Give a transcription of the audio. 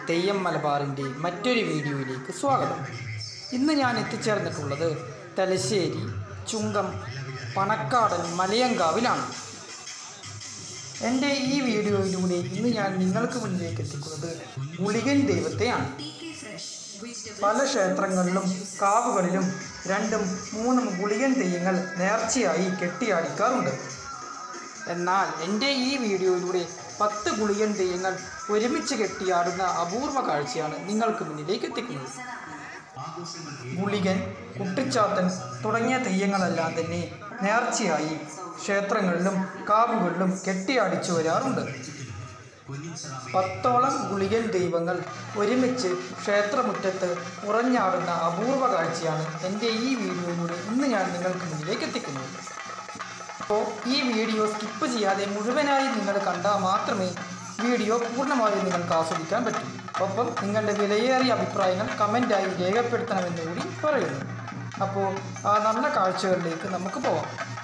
തെയ്യം മലബാറിൻ്റെ മറ്റൊരു വീഡിയോയിലേക്ക് സ്വാഗതം ഇന്ന് ഞാൻ എത്തിച്ചേർന്നിട്ടുള്ളത് തലശ്ശേരി ചുങ്കം പണക്കാടൻ മലയങ്കാവിലാണ് എൻ്റെ ഈ വീഡിയോയിലൂടെ ഇന്ന് ഞാൻ നിങ്ങൾക്ക് മുന്നിലേക്ക് എത്തിക്കുന്നത് ഗുളികൻ ദൈവത്തെയാണ് പല ക്ഷേത്രങ്ങളിലും കാവുകളിലും രണ്ടും മൂന്നും ഗുളികൻ തെയ്യങ്ങൾ നേർച്ചയായി കെട്ടിയാടിക്കാറുണ്ട് എന്നാൽ എൻ്റെ ഈ വീഡിയോയിലൂടെ പത്ത് ഗുളികൻ തെയ്യങ്ങൾ ഒരുമിച്ച് കെട്ടിയാടുന്ന അപൂർവ കാഴ്ചയാണ് നിങ്ങൾക്ക് മുന്നിലേക്ക് എത്തിക്കുന്നത് ഗുളികൻ കുട്ടിച്ചാത്തൻ തുടങ്ങിയ തെയ്യങ്ങളെല്ലാം തന്നെ നേർച്ചയായി ക്ഷേത്രങ്ങളിലും കാവുകളിലും കെട്ടിയാടിച്ചു വരാറുണ്ട് പത്തോളം ഗുളികൻ ദൈവങ്ങൾ ഒരുമിച്ച് ക്ഷേത്രമുറ്റത്ത് ഉറഞ്ഞാടുന്ന അപൂർവ കാഴ്ചയാണ് എൻ്റെ ഈ വീഡിയോയിലൂടെ ഇന്ന് ഞാൻ നിങ്ങൾക്ക് മുന്നിലേക്ക് എത്തിക്കുന്നത് അപ്പോൾ ഈ വീഡിയോ സ്കിപ്പ് ചെയ്യാതെ മുഴുവനായി നിങ്ങൾ കണ്ടാൽ മാത്രമേ വീഡിയോ പൂർണ്ണമായും നിങ്ങൾക്ക് ആസ്വദിക്കാൻ പറ്റൂ ഒപ്പം നിങ്ങളുടെ വിലയേറിയ അഭിപ്രായങ്ങൾ കമൻറ്റായി രേഖപ്പെടുത്തണമെന്ന് കൂടി പറയുന്നു അപ്പോൾ ആ നല്ല കാഴ്ചകളിലേക്ക് നമുക്ക് പോവാം